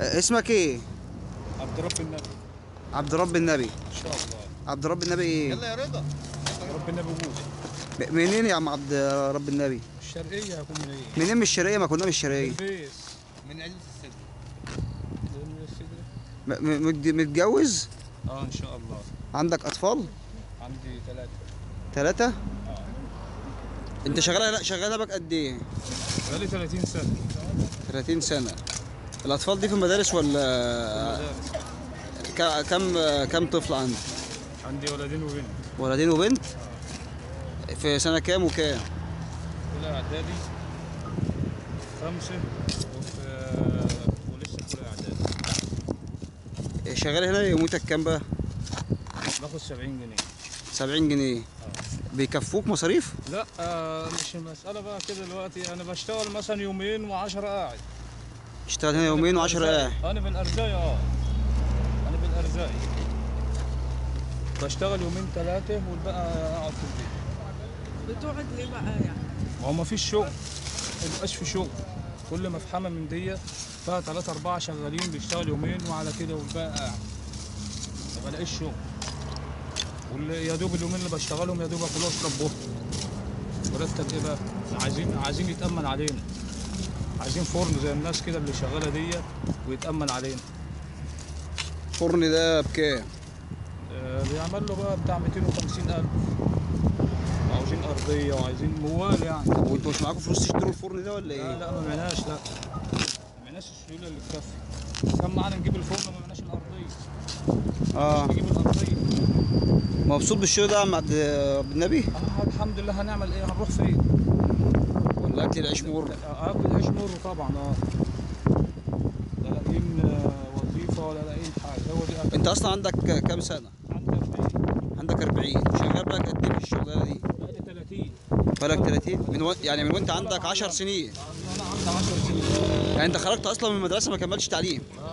آه، اسمك ايه عبد رب النبي عبد رب النبي ان شاء الله عبد رب النبي ايه يلا يا رضا رب النبي ابوك م- منين يا عم عبد رب النبي الشرقيه هكون من ايه منين من الشرقيه ما كنا من الشرقيه البيس من علبة السد من السدرة. م- م- متج- متجوز اه ان شاء الله عندك اطفال عندي ثلاثه ثلاثة انت شغال لا شغال بقى قد ايه بقالي 30 سنه 30 سنة الاطفال دي في المدارس ولا مدارس. ك- كم كم طفل عندك عندي ولدين وبنت ولدين وبنت في سنة كام وكام اولى اعدادي خمسه وفي ولسه في اولى اعدادي شغال هنا يوميتك كام بقى باخد 70 جنيه 70 جنيه بيكفوك مصاريف لا آه مش المساله بقى كده دلوقتي انا بشتغل مثلا يومين و10 قاعد اشتغل هنا يومين و10 قاعد انا بالارزاقي اه انا بالارزاقي بشتغل يومين ثلاثه والباقي اقعد في البيت بتقعد ليه بقى يعني؟ ما هو ما فيش شغل ما بيبقاش في شغل كل مفحمه من دي فيها ثلاثة أربعة شغالين بيشتغل يومين وعلى كده والباقي قاعد ما بلاقيش شغل واللي يا دوب اليومين اللي بشتغلهم يا دوب اكل واشرب بهم مرتب ايه بقى؟ عايزين عايزين يتأمن علينا عايزين فرن زي الناس كده اللي شغالة دي ويتأمن علينا الفرن ده بكام آه، بيعمل له بقى بتاع 250 ألف وعاوزين أرضية وعايزين موال يعني طب وانتوا مش معاكم فلوس تشتروا الفرن ده ولا لا ايه لا ما معناش لا ما معناش السيوله اللي تكفي كان معانا نجيب الفرن ما معناش الارضيه اه نجيب الارضيه مبسوط بالشغل ده يا عم عبد رب النبي آه الحمد لله هنعمل ايه هنروح فين ولا اكل العيش مر آه، اكل عيش مر طبعا اه لا لاقيين آه، وظيفه ولا لاقيين حاجه هو دي أكل. انت اصلا عندك كام سنه عندي 40 عندك 40 شغال بقى قد ايه في الشغلانه دي بقالي 30 بقالك 30 من و... يعني من وانت عندك 10 سنين انا عندي 10 سنين يعني انت خرجت اصلا من المدرسه ما كملتش تعليم آه